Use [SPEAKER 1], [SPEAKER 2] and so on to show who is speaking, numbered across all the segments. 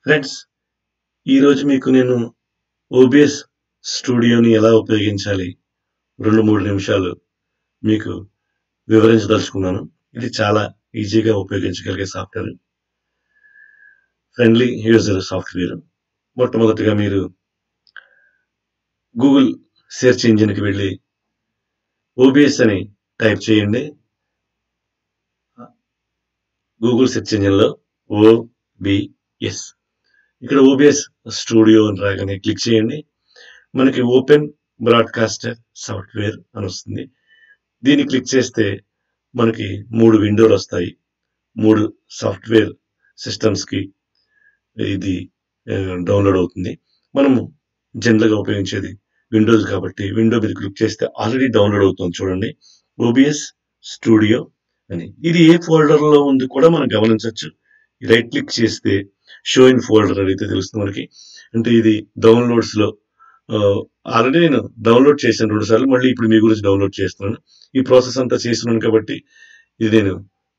[SPEAKER 1] friends ఈరోజు మీకు నేను ఓబిఎస్ స్టూడియోని ఎలా ఉపయోగించాలి రెండు మూడు నిమిషాలు మీకు వివరించదలుచుకున్నాను ఇది చాలా ఈజీగా ఉపయోగించగలిగే సాఫ్ట్వేర్ ఫ్రెండ్లీ యూజర్ సాఫ్ట్వేర్ మొట్టమొదటిగా మీరు గూగుల్ సెర్చ్ ఇంజిన్కి వెళ్ళి ఓబిఎస్ అని టైప్ చేయండి గూగుల్ సెర్చ్ ఇంజిన్లో ఓబిఎస్ ఇక్కడ ఓబిఎస్ స్టూడియో అని రాగానే క్లిక్ చేయండి మనకి ఓపెన్ బ్రాడ్కాస్టర్ సాఫ్ట్వేర్ అని వస్తుంది దీన్ని క్లిక్ చేస్తే మనకి మూడు విండోలు వస్తాయి మూడు సాఫ్ట్వేర్ సిస్టమ్స్కి ఇది డౌన్లోడ్ అవుతుంది మనము జనరల్గా ఉపయోగించేది విండోస్ కాబట్టి విండో మీద క్లిక్ చేస్తే ఆల్రెడీ డౌన్లోడ్ అవుతుంది చూడండి ఓబిఎస్ స్టూడియో అని ఇది ఏ ఫోల్డర్లో ఉంది కూడా మనం గమనించవచ్చు రైట్ క్లిక్ చేస్తే షో ఇన్ ఫోల్డర్ అయితే తెలుస్తుంది మనకి అంటే ఇది డౌన్లోడ్స్ లో ఆల్రెడీ నేను డౌన్లోడ్ చేశాను రెండు సార్లు మళ్ళీ ఇప్పుడు మీ గురించి డౌన్లోడ్ చేస్తున్నాను ఈ ప్రాసెస్ అంతా చేస్తున్నాను కాబట్టి ఇది నేను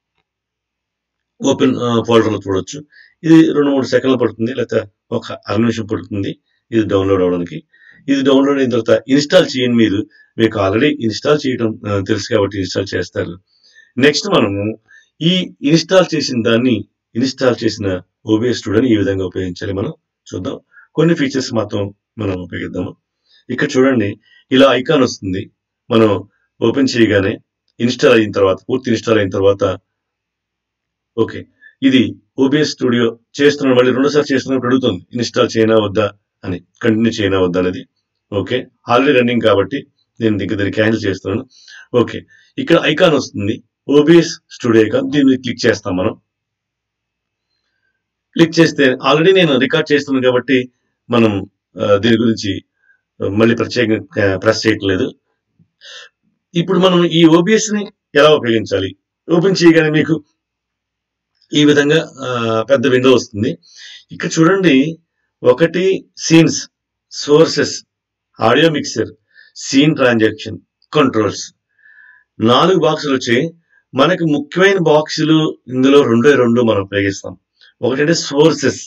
[SPEAKER 1] ఓపెన్ ఫోల్డర్ లో చూడొచ్చు ఇది రెండు మూడు సెకండ్లు పడుతుంది లేకపోతే ఒక అర నిమిషం పడుతుంది ఇది డౌన్లోడ్ అవడానికి ఇది డౌన్లోడ్ అయిన తర్వాత ఇన్స్టాల్ చేయండి మీరు మీకు ఆల్రెడీ ఇన్స్టాల్ చేయడం తెలుసు కాబట్టి ఇన్స్టాల్ చేస్తారు నెక్స్ట్ మనము ఈ ఇన్స్టాల్ చేసిన దాన్ని ఇన్స్టాల్ చేసిన ఓబిఎస్ స్టూడియోని ఈ విధంగా ఉపయోగించాలి మనం చూద్దాం కొన్ని ఫీచర్స్ మాత్రం మనం ఉపయోగిద్దాము ఇక్కడ చూడండి ఇలా ఐకాన్ వస్తుంది మనం ఓపెన్ చేయగానే ఇన్స్టాల్ అయిన తర్వాత పూర్తి ఇన్స్టాల్ అయిన తర్వాత ఓకే ఇది ఓబిఎస్ స్టూడియో చేస్తున్నాను మళ్ళీ రెండోసారి చేస్తున్నప్పుడు అడుగుతుంది ఇన్స్టాల్ చేయనా వద్దా అని కంటిన్యూ చేయనా వద్దా అనేది ఓకే ఆల్రెడీ రన్నింగ్ కాబట్టి నేను ఇంకా దీన్ని క్యాన్సిల్ చేస్తున్నాను ఓకే ఇక్కడ ఐకాన్ వస్తుంది ఓబిఎస్ స్టూడియో ఐకాన్ దీన్ని క్లిక్ చేస్తాం మనం క్లిక్ చేస్తే ఆల్రెడీ నేను రికార్డ్ చేస్తున్నాను కాబట్టి మనం దీని గురించి మళ్ళీ ప్రత్యేకంగా ప్రెస్ చేయట్లేదు ఇప్పుడు మనం ఈ ఓబిఎస్ ని ఎలా ఉపయోగించాలి ఓపెన్ చేయగానే మీకు ఈ విధంగా పెద్ద విండో వస్తుంది ఇక్కడ చూడండి ఒకటి scenes sources audio mixer scene transaction controls నాలుగు బాక్సులు వచ్చి మనకి ముఖ్యమైన బాక్సులు ఇందులో రెండే రెండు మనం ఉపయోగిస్తాం ఒకటంటే సోర్సెస్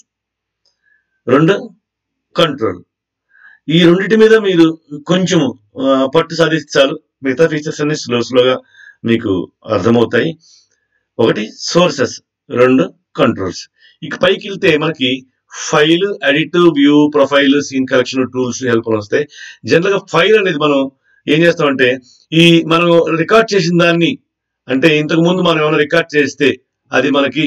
[SPEAKER 1] రెండు కంట్రోల్ ఈ రెండింటి మీద మీరు కొంచెం పట్టు సాధిస్తే చాలు మిగతా ఫీచర్స్ అన్ని స్లో స్లోగా మీకు అర్థమవుతాయి ఒకటి సోర్సెస్ రెండు కంట్రోల్స్ ఇక పైకి వెళ్తే మనకి file edit view profile scene collection tools help వస్తాయి జనరల్ గా ఫైల్ అనేది మనం ఏం చేస్తామంటే ఈ మనం రికార్డ్ చేసిన దాన్ని అంటే ఇంతకు ముందు మనం ఏమైనా రికార్డ్ చేస్తే అది మనకి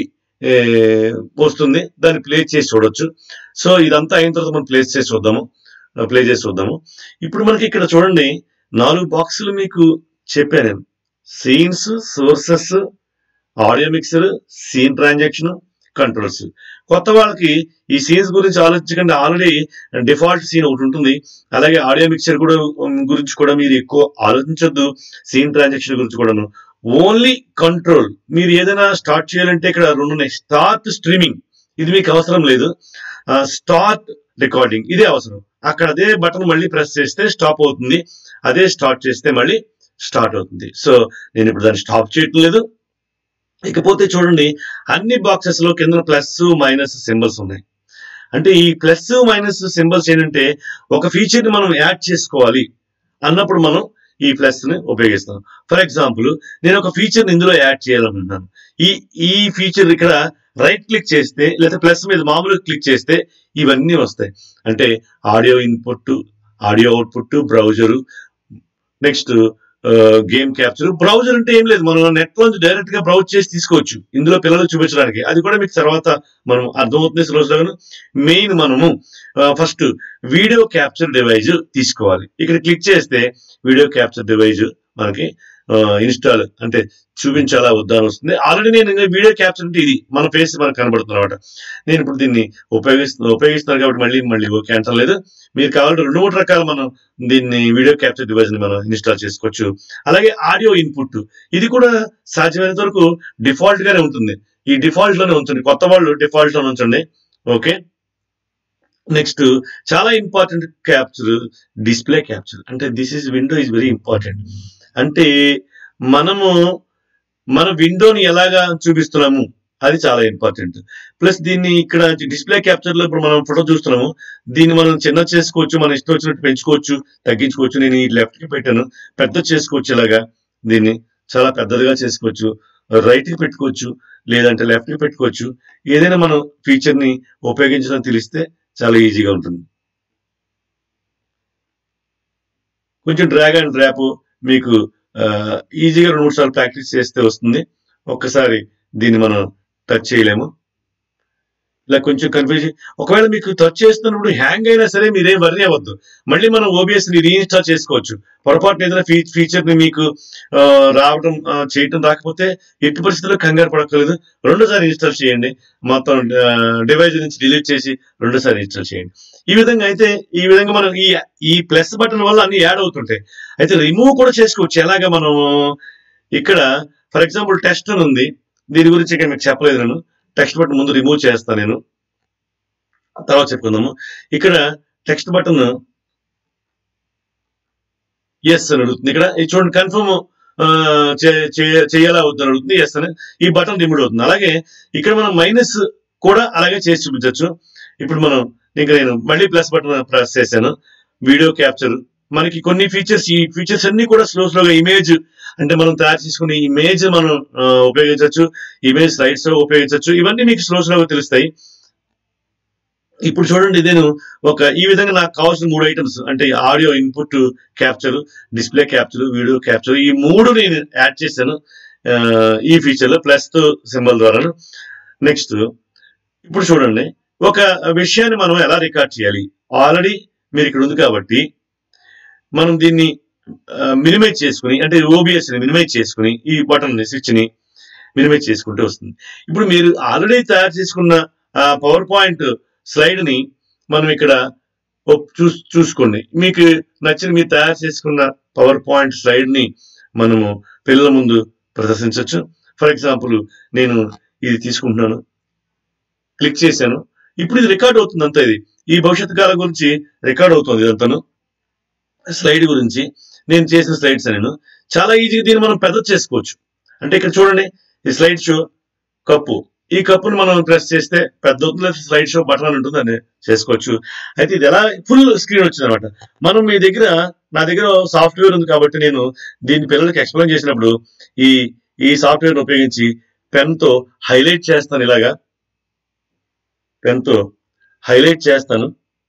[SPEAKER 1] వస్తుంది దాన్ని ప్లే చేసి చూడొచ్చు సో ఇదంతా అయిన తర్వాత మనం ప్లేస్ చేసి చూద్దాము ప్లే చేసి చూద్దాము ఇప్పుడు మనకి ఇక్కడ చూడండి నాలుగు బాక్సులు మీకు చెప్పాను నేను scenes sources audio mixer scene transaction controls కొత్త వాళ్ళకి ఈ సీన్స్ గురించి ఆలోచించకండి ఆల్రెడీ డిఫాల్ట్ సీన్ ఒకటి ఉంటుంది అలాగే ఆడియో మిక్సర్ కూడా గురించి కూడా మీరు ఎక్కువ ఆలోచించొద్దు సీన్ ట్రాన్సాక్షన్ గురించి కూడాను ఓన్లీ కంట్రోల్ మీరు ఏదైనా స్టార్ట్ చేయాలంటే ఇక్కడ రెండు ఉన్నాయి స్టార్ట్ స్ట్రీమింగ్ ఇది మీకు అవసరం లేదు స్టార్ట్ రికార్డింగ్ ఇదే అవసరం అక్కడ అదే బటన్ మళ్ళీ ప్రెస్ చేస్తే స్టాప్ అవుతుంది అదే స్టార్ట్ చేస్తే మళ్ళీ స్టార్ట్ అవుతుంది సో నేను ఇప్పుడు దాన్ని స్టాప్ చేయటం లేదు ఇకపోతే చూడండి అన్ని బాక్సెస్ లో కింద ప్లస్ మైనస్ సింబల్స్ ఉన్నాయి అంటే ఈ ప్లస్ మైనస్ సింబల్స్ ఏంటంటే ఒక ఫీచర్ ని మనం యాడ్ చేసుకోవాలి అన్నప్పుడు మనం ఈ ప్లస్ ని ఉపయోగిస్తాం ఫర్ ఎగ్జాంపుల్ నేను ఒక ఫీచర్ ఇందులో యాడ్ చేయాలనుకుంటున్నాను ఈ ఈ ఫీచర్ ఇక్కడ రైట్ క్లిక్ చేస్తే లేదా ప్లస్ మీద మామూలుగా క్లిక్ చేస్తే ఇవన్నీ వస్తాయి అంటే audio input audio output browser next game capture browser అంటే ఏం లేదు మనం నెట్ లోంచి డైరెక్ట్ గా బ్రౌజ్ చేసి తీసుకోవచ్చు ఇందులో పిల్లలకు చూపించడానికి అది కూడా మీకు తర్వాత మనం అర్థమవుతుంది రోజులో మెయిన్ మనము ఫస్ట్ వీడియో క్యాప్చర్ డివైజ్ తీసుకోవాలి ఇక్కడ క్లిక్ చేస్తే వీడియో క్యాప్చర్ డివైజ్ మనకి ఇన్స్టాల్ అంటే చూపించాలా వద్దా అని వస్తుంది ఆల్రెడీ నేను వీడియో క్యాప్చర్ అంటే ఇది మన ఫేస్ మనకు కనబడుతుంది అనమాట నేను ఇప్పుడు దీన్ని ఉపయోగిస్తు ఉపయోగిస్తున్నాను కాబట్టి మళ్ళీ మళ్ళీ ఓకే అంటలేదు మీరు కావాలంటే రెండు మూడు రకాల మనం దీన్ని వీడియో క్యాప్చర్ డివైస్ ని మనం ఇన్స్టాల్ చేసుకోవచ్చు అలాగే ఆడియో ఇన్పుట్ ఇది కూడా సాధ్యమైనంత వరకు డిఫాల్ట్ గానే ఉంటుంది ఈ డిఫాల్ట్ లోనే ఉంచండి కొత్త వాళ్ళు డిఫాల్ట్ లోనే ఉంచండి ఓకే నెక్స్ట్ చాలా ఇంపార్టెంట్ క్యాప్చర్ డిస్ప్లే క్యాప్చర్ అంటే this is window is very important అంటే మనము మన విండోని ఎలాగా చూపిస్తున్నాము అది చాలా ఇంపార్టెంట్ ప్లస్ దీన్ని ఇక్కడ డిస్ప్లే క్యాప్చర్ లో ఇప్పుడు మనం ఫోటో చూస్తున్నాము దీన్ని మనం చిన్న చేసుకోవచ్చు మన ఇష్టం వచ్చినట్టు పెంచుకోవచ్చు తగ్గించుకోవచ్చు నేను ఈ లెఫ్ట్ కి పెట్టాను పెద్ద చేసుకోవచ్చు ఇలాగా దీన్ని చాలా పెద్దదిగా చేసుకోవచ్చు రైట్ కి పెట్టుకోవచ్చు లేదంటే లెఫ్ట్ కి పెట్టుకోవచ్చు ఏదైనా మనం ఫీచర్ ని ఉపయోగించడం తెలిస్తే చాలా ఈజీగా ఉంటుంది కొంచెం డ్రాగ్ అండ్ డ్రాప్ మీకు ఆ, ఈజీగా రెండు మూడు సార్లు ప్రాక్టీస్ చేస్తే వస్తుంది ఒక్కసారి దీన్ని మనం టచ్ చేయలేము ఇలా కొంచెం కన్ఫ్యూజన్ ఒకవేళ మీకు టచ్ చేస్తున్నప్పుడు హ్యాంగ్ అయినా సరే మీరేం వర్రీ అవ్వద్దు మళ్ళీ మనం ఓబిఎస్ ని రీఇన్స్టాల్ చేసుకోవచ్చు పొరపాటున ఏదైనా ఫీ ఫీచర్ ని మీకు ఆ, రావడం ఆ, చేయటం రాకపోతే ఎట్టి పరిస్థితుల్లో కంగారు పడక్కర్లేదు రెండోసారి ఇన్స్టాల్ చేయండి మొత్తం డివైస్ నుంచి డిలీట్ చేసి రెండోసారి ఇన్స్టాల్ చేయండి ఈ విధంగా అయితే ఈ విధంగా మనం ఈ ఈ ప్లస్ బటన్ వల్ల అన్ని యాడ్ అవుతుంటాయి అయితే రిమూవ్ కూడా చేసుకోవచ్చు ఎలాగా మనం ఇక్కడ ఫర్ ఎగ్జాంపుల్ టెస్ట్ అని ఉంది దీని గురించి ఇక్కడ మీకు చెప్పలేదు నేను టెక్స్ట్ బటన్ ముందు రిమూవ్ చేస్తాను నేను తర్వాత చెప్పుకుందాము ఇక్కడ టెక్స్ట్ బటన్ ఎస్ అని అడుగుతుంది ఇక్కడ ఇది చూడండి కన్ఫర్మ్ చేయాలా వద్దని అడుగుతుంది ఎస్ అని ఈ బటన్ రిమూవ్ అవుతుంది అలాగే ఇక్కడ మనం మైనస్ కూడా అలాగే చేసి చూపించవచ్చు ఇప్పుడు మనం ఇంకా నేను మళ్ళీ ప్లస్ బటన్ ప్రెస్ చేశాను వీడియో క్యాప్చర్ మనకి కొన్ని ఫీచర్స్ ఈ ఫీచర్స్ అన్ని కూడా స్లో స్లోగా ఇమేజ్ అంటే మనం తయారు చేసుకునే ఇమేజ్ మనం ఆ, ఉపయోగించవచ్చు ఇమేజ్ స్లైడ్స్ లో ఉపయోగించవచ్చు ఇవన్నీ మీకు స్లో స్లోగా తెలుస్తాయి ఇప్పుడు చూడండి నేను ఒక ఈ విధంగా నాకు కావాల్సిన మూడు ఐటమ్స్ అంటే audio input capture display capture video capture ఈ మూడు నేను యాడ్ చేశాను ఆ, ఈ ఫీచర్ లో ప్లస్ సింబల్ ద్వారా నెక్స్ట్ ఇప్పుడు చూడండి ఒక విషయాన్ని మనం ఎలా రికార్డ్ చేయాలి ఆల్రెడీ మీరు ఇక్కడ ఉంది కాబట్టి మనం దీన్ని మినిమైజ్ చేసుకుని అంటే ఓబిఎస్ ని మినిమైజ్ చేసుకుని ఈ బటన్ ని స్విచ్ ని మినిమైజ్ చేసుకుంటే వస్తుంది ఇప్పుడు మీరు ఆల్రెడీ తయారు చేసుకున్న పవర్ పాయింట్ స్లైడ్ ని మనం ఇక్కడ ఒప్- చూస్ చూసుకోండి మీకు నచ్చిన మీరు తయారు చేసుకున్న పవర్ పాయింట్ స్లైడ్ ని మనము పిల్లల ముందు ప్రదర్శించవచ్చు ఫర్ ఎగ్జాంపుల్ నేను ఇది తీసుకుంటున్నాను క్లిక్ చేశాను ఇప్పుడు ఇది రికార్డ్ అవుతుంది అంతా ఇది ఈ భవిష్యత్తు కాలం గురించి రికార్డ్ అవుతుంది ఇదంతాను స్లైడ్ గురించి నేను చేసిన స్లైడ్స్ నేను చాలా ఈజీగా దీన్ని మనం పెద్ద చేసుకోవచ్చు అంటే ఇక్కడ చూడండి ఈ స్లైడ్ షో కప్పు ఈ కప్పును మనం ప్రెస్ చేస్తే పెద్ద అవుతుంది లేదా స్లైడ్ షో బటన్ అని ఉంటుంది అని చేసుకోవచ్చు అయితే ఇది ఎలా ఫుల్ స్క్రీన్ వచ్చింది అనమాట మనం మీ దగ్గర నా దగ్గర సాఫ్ట్వేర్ ఉంది కాబట్టి నేను దీని పిల్లలకి ఎక్స్ప్లెయిన్ చేసినప్పుడు ఈ ఈ సాఫ్ట్వేర్ ఉపయోగించి పెన్ తో హైలైట్ చేస్తాను ఇలాగా పెన్ తో హైలైట్ చేస్తాను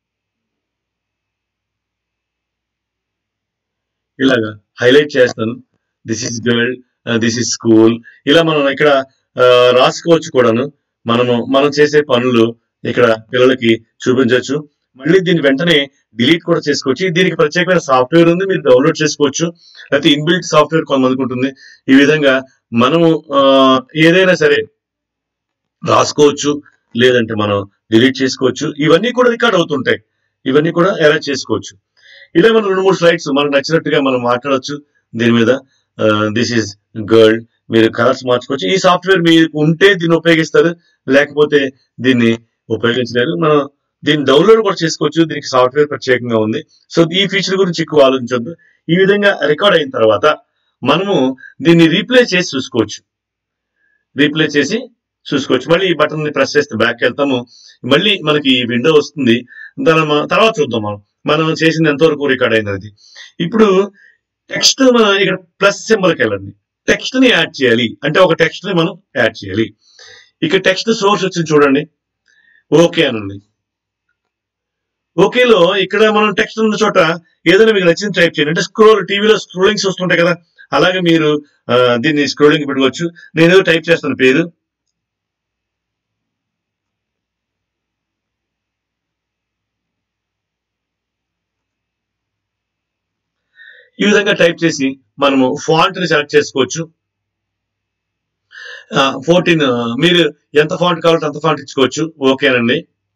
[SPEAKER 1] ఇలాగా హైలైట్ చేస్తాను this is girl this is school ఇలా మనం ఇక్కడ ఆ, రాసుకోవచ్చు కూడాను మనము మనం చేసే పనులు ఇక్కడ పిల్లలకి చూపించవచ్చు మళ్ళీ దీని వెంటనే డిలీట్ కూడా చేసుకోవచ్చు దీనికి ప్రత్యేకమైన సాఫ్ట్వేర్ ఉంది మీరు డౌన్లోడ్ చేసుకోవచ్చు లేకపోతే ఇన్బిల్ట్ సాఫ్ట్వేర్ కొంతమందికి ఉంటుంది ఈ విధంగా మనము ఆ, ఏదైనా సరే రాసుకోవచ్చు లేదంటే మనం డిలీట్ చేసుకోవచ్చు ఇవన్నీ కూడా రికార్డ్ అవుతుంటాయి ఇవన్నీ కూడా ఎరేంజ్ చేసుకోవచ్చు ఇలా మనం రెండు మూడు స్లైడ్స్ మనకు నచ్చినట్టుగా మనం మాట్లాడొచ్చు దీని మీద దిస్ ఈజ్ గర్ల్ మీరు కలర్స్ మార్చుకోవచ్చు ఈ సాఫ్ట్వేర్ మీకు ఉంటే దీన్ని ఉపయోగిస్తారు లేకపోతే దీన్ని ఉపయోగించలేరు మనం దీన్ని డౌన్లోడ్ కూడా చేసుకోవచ్చు దీనికి సాఫ్ట్వేర్ ప్రత్యేకంగా ఉంది సో ఈ ఫీచర్ గురించి ఎక్కువ ఆలోచించొద్దు ఈ విధంగా రికార్డ్ అయిన తర్వాత మనము దీన్ని రీప్లే చేసి చూసుకోవచ్చు రీప్లే చేసి చూసుకోవచ్చు మళ్ళీ ఈ బటన్ ని ప్రెస్ చేస్తే బ్యాక్ వెళ్తాము మళ్ళీ మనకి ఈ విండో వస్తుంది దాని మ- తర్వాత చూద్దాం మనం మనం చేసింది ఎంతవరకు రికార్డ్ అయినది ఇప్పుడు టెక్స్ట్ మనం ఇక్కడ ప్లస్ సింబల్కి వెళ్ళండి టెక్స్ట్ ని యాడ్ చేయాలి అంటే ఒక టెక్స్ట్ ని మనం యాడ్ చేయాలి ఇక టెక్స్ట్ సోర్స్ వచ్చింది చూడండి ఓకే అనండి ఓకేలో ఇక్కడ మనం టెక్స్ట్ ఉన్న చోట ఏదైనా మీకు నచ్చింది టైప్ చేయండి అంటే స్క్రోల్ టీవీలో స్క్రోలింగ్స్ వస్తుంటాయి కదా అలాగే మీరు ఆ, దీన్ని స్క్రోలింగ్ పెట్టుకోవచ్చు నేను ఏదో టైప్ చేస్తాను పేరు ఈ విధంగా టైప్ చేసి మనము ఫాంట్ ని సెలెక్ట్ చేసుకోవచ్చు ఫోర్టీన్ మీరు ఎంత ఫాంట్ కావాలంటే అంత ఫాంట్ ఇచ్చుకోవచ్చు ఓకేనండి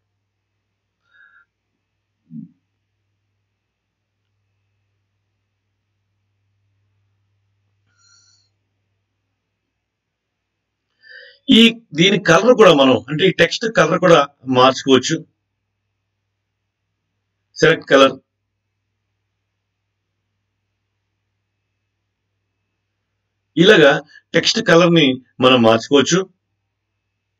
[SPEAKER 1] ఈ దీని కలర్ కూడా మనం అంటే ఈ టెక్స్ట్ కలర్ కూడా మార్చుకోవచ్చు సెలెక్ట్ కలర్ ఇలాగా టెక్స్ట్ కలర్ ని మనం మార్చుకోవచ్చు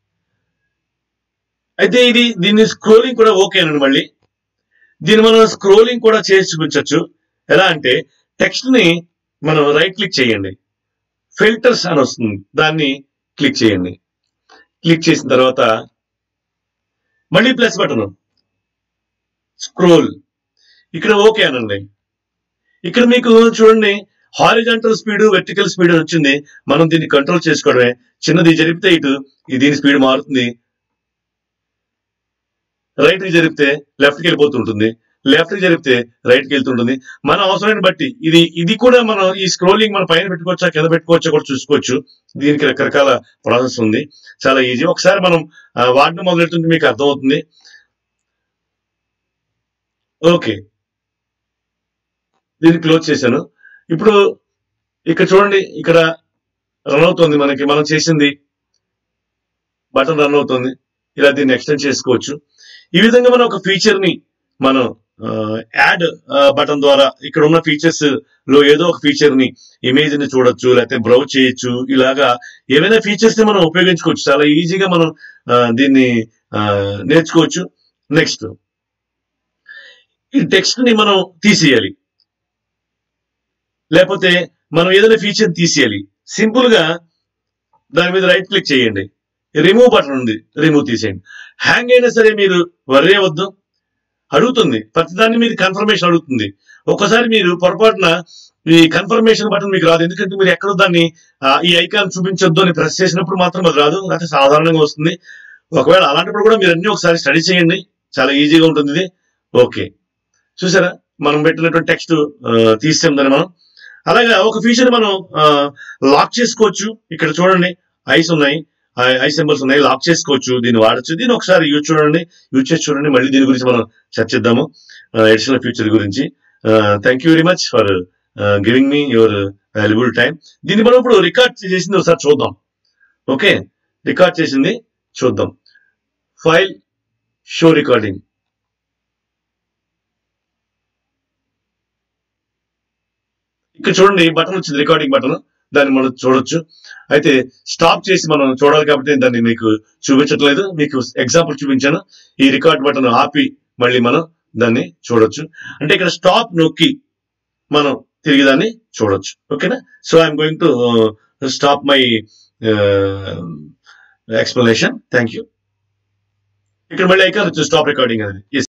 [SPEAKER 1] అయితే ఇది దీన్ని స్క్రోలింగ్ కూడా ఓకే అనండి మళ్ళీ దీన్ని మనం స్క్రోలింగ్ కూడా చేసి చూపించవచ్చు ఎలా అంటే టెక్స్ట్ ని మనం రైట్ క్లిక్ చేయండి ఫిల్టర్స్ అని వస్తుంది దాన్ని క్లిక్ చేయండి క్లిక్ చేసిన తర్వాత మళ్ళీ ప్లస్ బటన్ స్క్రోల్ ఇక్కడ ఓకే అనండి ఇక్కడ మీకు చూడండి హారిజాంటల్ స్పీడ్ వెర్టికల్ స్పీడ్ అని వచ్చింది మనం దీన్ని కంట్రోల్ చేసుకోవడమే చిన్నది జరిపితే ఇటు ఈ దీని స్పీడ్ మారుతుంది రైట్ కి జరిపితే లెఫ్ట్ కి వెళ్ళిపోతుంటుంది లెఫ్ట్ కి జరిపితే రైట్ కి వెళ్తుంటుంది మన అవసరాన్ని బట్టి ఇది ఇది కూడా మనం ఈ స్క్రోలింగ్ మన పైన పెట్టుకోవచ్చా కింద పెట్టుకోవచ్చా కూడా చూసుకోవచ్చు దీనికి రకరకాల ప్రాసెస్ ఉంది చాలా ఈజీ ఒకసారి మనం ఆ, వాడడం మొదలెడుతుంటే మీకు అర్థమవుతుంది ఓకే దీన్ని క్లోజ్ చేశాను ఇప్పుడు ఇక్కడ చూడండి ఇక్కడ రన్ అవుతుంది మనకి మనం చేసింది బటన్ రన్ అవుతుంది ఇలా దీన్ని ఎక్స్టెండ్ చేసుకోవచ్చు ఈ విధంగా మనం ఒక ఫీచర్ ని మనం యాడ్ బటన్ ద్వారా ఇక్కడ ఉన్న ఫీచర్స్ లో ఏదో ఒక ఫీచర్ ని ఇమేజ్ ని చూడొచ్చు లేకపోతే బ్రౌజ్ చేయొచ్చు ఇలాగా ఏమైనా ఫీచర్స్ ని మనం ఉపయోగించుకోవచ్చు చాలా ఈజీగా మనం ఆ, దీన్ని ఆ, నేర్చుకోవచ్చు నెక్స్ట్ ఈ టెక్స్ట్ ని మనం తీసేయాలి లేకపోతే మనం ఏదైనా ఫీచర్ తీసేయాలి సింపుల్ గా దాని మీద రైట్ క్లిక్ చేయండి రిమూవ్ బటన్ ఉంది రిమూవ్ తీసేయండి హ్యాంగ్ అయినా సరే మీరు వర్రే వద్దు అడుగుతుంది ప్రతిదాన్ని మీరు కన్ఫర్మేషన్ అడుగుతుంది ఒక్కసారి మీరు పొరపాటున ఈ కన్ఫర్మేషన్ బటన్ మీకు రాదు ఎందుకంటే మీరు ఎక్కడో దాన్ని ఆ, ఈ ఐకాన్ చూపించొద్దు అని ప్రెస్ చేసినప్పుడు మాత్రం అది రాదు అంటే సాధారణంగా వస్తుంది ఒకవేళ అలాంటప్పుడు కూడా మీరు అన్ని ఒకసారి స్టడీ చేయండి చాలా ఈజీగా ఉంటుంది ఇది ఓకే చూసారా మనం పెట్టినటువంటి టెక్స్ట్ తీసాం దాన్ని మనం అలాగే ఒక ఫీచర్ మనం లాక్ చేసుకోవచ్చు ఇక్కడ చూడండి ఐస్ ఉన్నాయి ఐ సింబల్స్ ఉన్నాయి లాక్ చేసుకోవచ్చు దీన్ని వాడచ్చు దీన్ని ఒకసారి యూజ్ చూడండి యూజ్ చేసి చూడండి మళ్ళీ దీని గురించి మనం చర్చిద్దాము ఎడిషనల్ ఫ్యూచర్ గురించి thank you very much for giving me your valuable time దీన్ని మనం ఇప్పుడు రికార్డ్ చేసింది ఒకసారి చూద్దాం ఓకే రికార్డ్ చేసింది చూద్దాం ఫైల్ షో రికార్డింగ్ ఇక్కడ చూడండి బటన్ వచ్చింది రికార్డింగ్ బటన్ దాన్ని మనం చూడొచ్చు అయితే స్టాప్ చేసి మనం చూడాలి కాబట్టి నేను దాన్ని మీకు చూపించట్లేదు మీకు ఎగ్జాంపుల్ చూపించాను ఈ రికార్డ్ బటన్ ఆపి మళ్ళీ మనం దాన్ని చూడొచ్చు అంటే ఇక్కడ స్టాప్ నొక్కి మనం తిరిగి దాన్ని చూడొచ్చు ఓకేనా so I'm going to stop my explanation thank you ఇక్కడ మళ్ళీ ఐకాన్ వచ్చింది స్టాప్ రికార్డింగ్ అనేది